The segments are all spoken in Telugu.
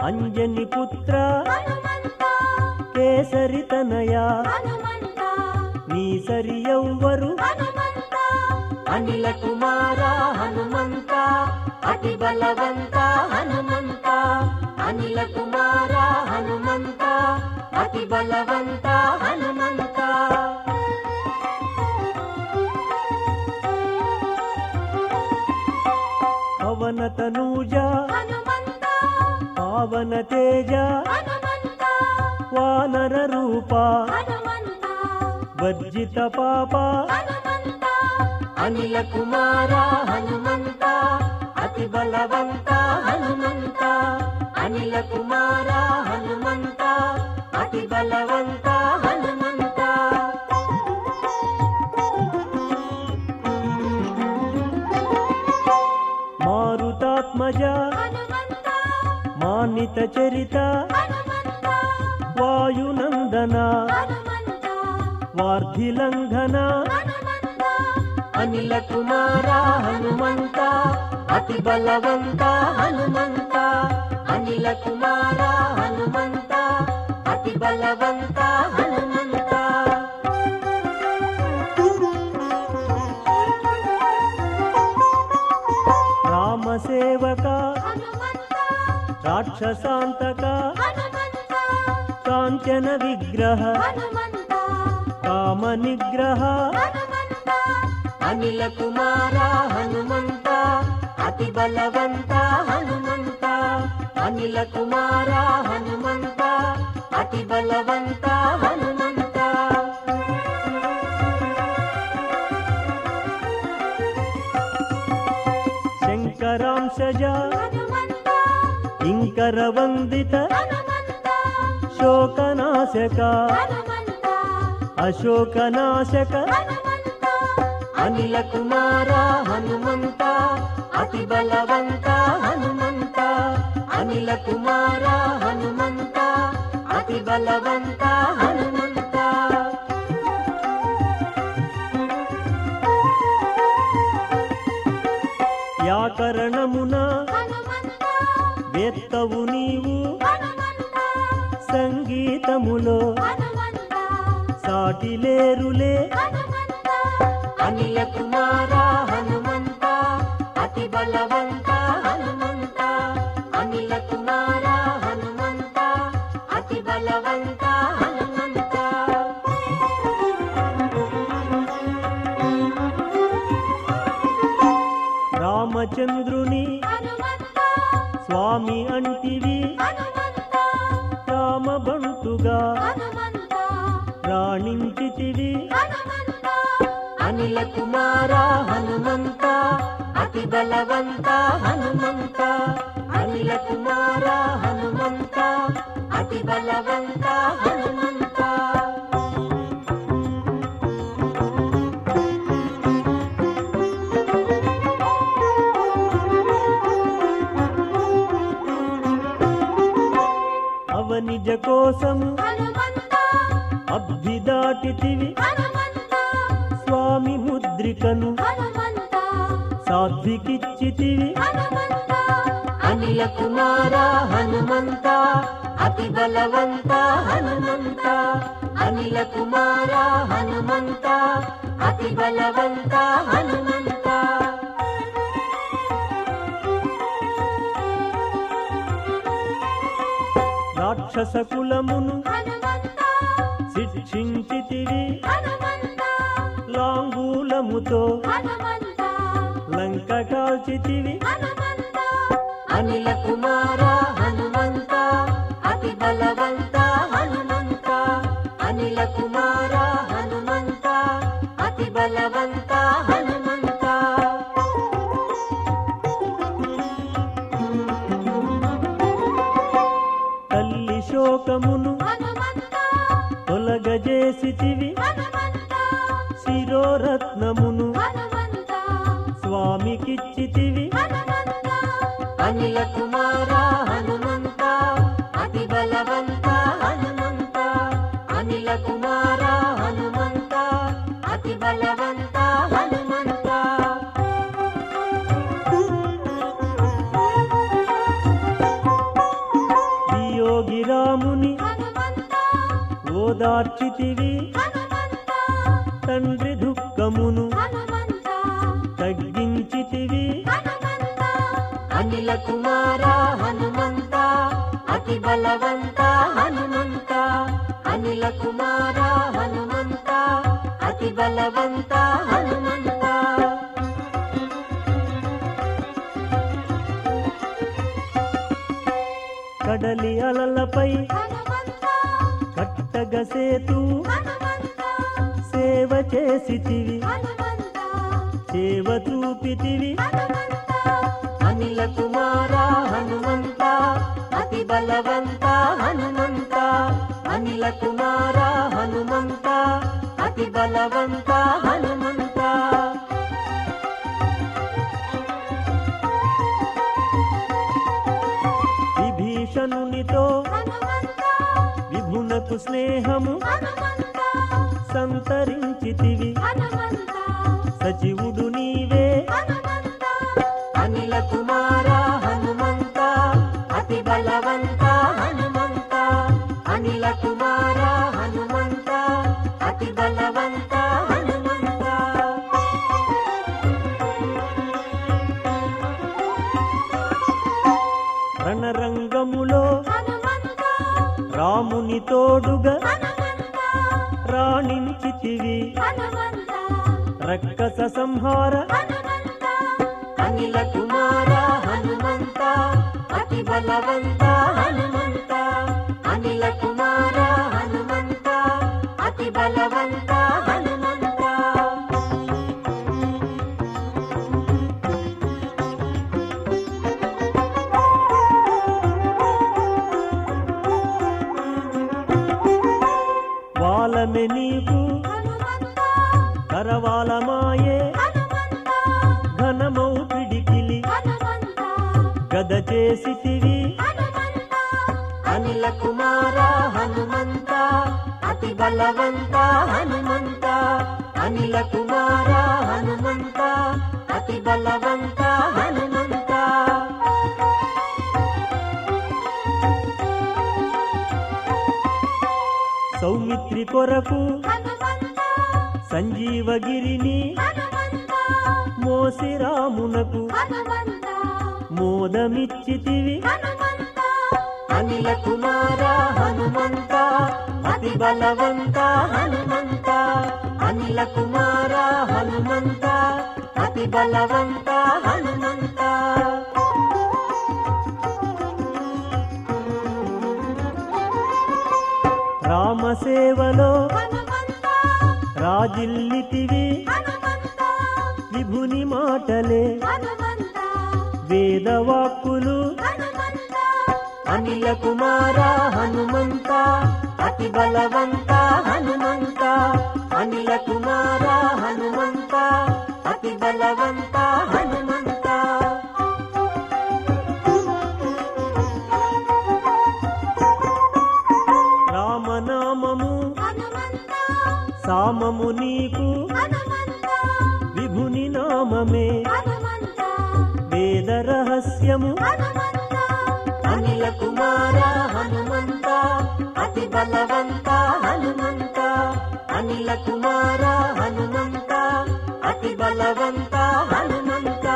అంజని పుత్ర హనుమంత కేసరి తనయ హనుమంత నీ సరి ఎవ్వరు హనుమంత అనిల కుమార హనుమంత అతి బలవంత హనుమంత అనిల కుమార హనుమంత అతి బలవంత హనుమంత పవన తనూజ హనుమంత పావన తేజ హనుమంత వానర రూప హనుమంత వర్జిత పాప హనుమంత అనిల కుమార హనుమంత అతి బలవంత హనుమంత అనిల కుమార హనుమంత అతి బలవంత హనుమంత మారుతాత్మజ హనుమంత మానిత చరిత హనుమంత వాయునందన హనుమంత వార్ధిలంఘన హనుమంత అనిల కుమార హనుమంత అతి బలవంత హనుమంత అనిల కుమార హనుమంత అతి బలవంత హనుమంత రామసేవక హనుమంత రాక్షసాంతక హనుమంత కాంచన విగ్రహ హనుమంత కామ నిగ్రహ హనుమంత అనిల కుమార హనుమంత అతి బలవంత హనుమంత అనిల కుమార హనుమంత అతి బలవంత హనుమంత శంకరాంశజ హనుమంత ఇంకర వందిత హనుమంత శోకనాశక హనుమంత అశోకనాశక హనుమంత అనిల కుమార హనుమంత అతి బలవంత హనుమంత అనిల కుమార హనుమంత అతి బలవంత హనుమంత వ్యాకరణమున హనుమంత వేత్తవు నీవు హనుమంత సంగీతములో హనుమంత సాటిలేరులే హనుమంత అనిల కుమార హనుమంత అతి బలవంత హనుమంత అనిల కుమార హనుమంత అతి బలవంత హనుమంత రామచంద్రుని హనుమంత స్వామి అంటివి హనుమంత రామబంటుగా హనుమంత రాణించితివి హనుమంత అనిల కుమార హనుమంత అతి బలవంత హనుమంత అనిల కుమార హనుమంత అతి బలవంత హనుమంత అవనిజ కోసము హనుమంత అభ్యుదాటితివి హనుమంత స్వామి ముద్రికను హనుమంత సాధ్వికిచ్చితివి హనుమంత అనిల కుమార హనుమంత అతి బలవంత హనుమంత అనిల కుమార హనుమంత అతి బలవంత హనుమంత రాక్షస కులమును హనుమంత శిక్షించితివి హనుమంత లాంగూలముతో హనుమంత లంక కాల్చితివి హనుమంత అనిల కుమార హనుమంత అతి బలవంత హనుమంత అనిల కుమార హనుమంత అతి బలవంత హనుమంత తల్లి శోకమును హనుమంత తొలగజేసితివి హనుమంత శిరోరత్నమును హనుమంత స్వామికిచ్చితివి హనుమంత అనిల కుమార హనుమంత అతి బలవంత హనుమంత అనిల కుమార హనుమంత అతి బలవంత హనుమంత ఓదార్చితివి హనుమంత తండ్రి దుఃఖమును హనుమంత తగ్గించితివి హనుమంత అనిల కుమార హనుమంత అతి బలవంత హనుమంత అనిల కుమార హనుమంత అతి బలవంత హనుమంత కడలి అలలపై హనుమంత కట్టగసేతు హనుమంత సేవ చేసితివి హనుమంత సేవ చూపితివి హనుమంత అనిల కుమార హనుమంత అతి బలవంత హనుమంత అనిల కుమార హనుమంత అతి బలవంత హనుమంత విభీషణునితో హనుమంత విభునకు స్నేహము హనుమంత సంతరించితివి హనుమంత సచివుడు నీవే హనుమంత అనిల కుమార హనుమంత అతి బలవంత హనుమంత అనిల కుమార హనుమంత అతి బలవంత హనుమంత రణరంగములో హనుమంత రాముని తోడుగా హనుమంత రాణించితివి హనుమంత రక్కస సంహార హనుమంత అనిల కుమార హనుమంత అతి బలవంత హనుమంత అనిల కుమార హనుమంత అతి బలవంత హనుమంత వాలమె నీకు హనుమంత కరవాలమాయే హనుమంత ఘనమౌ పిడికిలి హనుమంత గద చేసితివి హనుమంత అనిల కుమార హనుమంత అతి బలవంత హనుమంత అనిల కుమార హనుమంత అతి బలవంత హనుమంత సౌమిత్రి కొరకు హనుమంత సంజీవగిరిని హనుమంత మోసి రామునకు హనుమంత మోదమిచ్చితివి హనుమంత అనిల కుమార హనుమంత అతి బలవంత హనుమంత అనిల కుమార హనుమంత అతి బలవంత హనుమంత రామసేవలో హనుమంత రాజిల్లితివి హనుమంత విభుని మాటలే హనుమంత వేదవాక్కులు హనుమంత అనిల కుమార హనుమంత అతి బలవంత హనుమంత అనిల కుమార హనుమంత అతి బలవంత హనుమంత రామనామము హనుమంత సామము నీకు హనుమంత విభుని నామమే హనుమంత వేద రహస్యము హనుమంత అనిల కుమార హనుమంత అతి బలవంత హనుమంత అనిల కుమార హనుమంత అతి బలవంత హనుమంత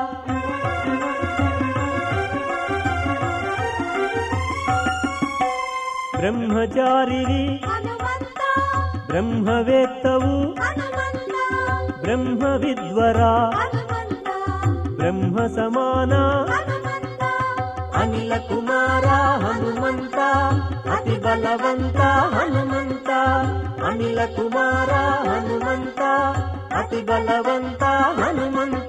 బ్రహ్మచారివి హనుమంత బ్రహ్మవేత్తవు హనుమంత బ్రహ్మ విద్వరా హనుమంత బ్రహ్మ సమాన హనుమంత అనిల కుమార హనుమంత అతి బలవంత హనుమంత అనిల కుమార హనుమంత అతి బలవంత హనుమంత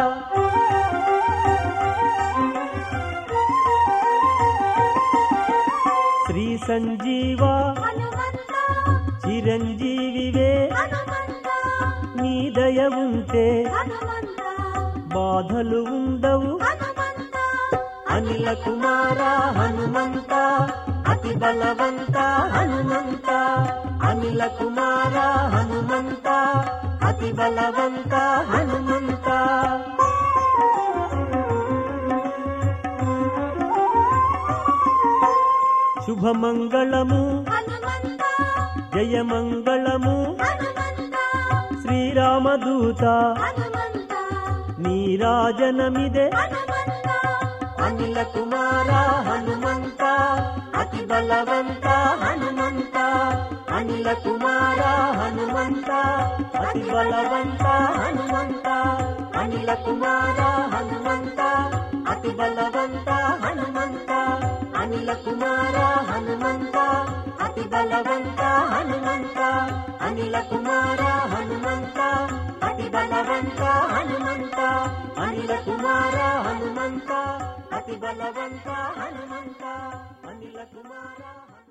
శ్రీ సంజీవ హనుమంత చిరంజీవివే హనుమంత నీ దయ ఉంటే హనుమంత బాధలు ఉండవు హనుమంత అనిల కుమార హనుమంత అతి బలవంత హనుమంత అనిల కుమార హనుమంత అతి బలవంత హనుమంత శుభమంగళము హనుమంత జయమంగళము హనుమంత శ్రీరామదూత హనుమంత నీ రాజనమిదే హనుమంత అనిల కుమార హనుమంత అతి బలవంత హనుమంత అనిల కుమార హనుమంత అతి బలవంత హనుమంత అనిల కుమార హనుమంత అతి బలవంత హనుమంత అనిల కుమార హనుమంత అతి బలవంత హనుమంత అనిల కుమార హనుమంత అతి బలవంత హనుమంత అనిల కుమార హనుమంత అతి బలవంత హనుమంత అనిల కుమార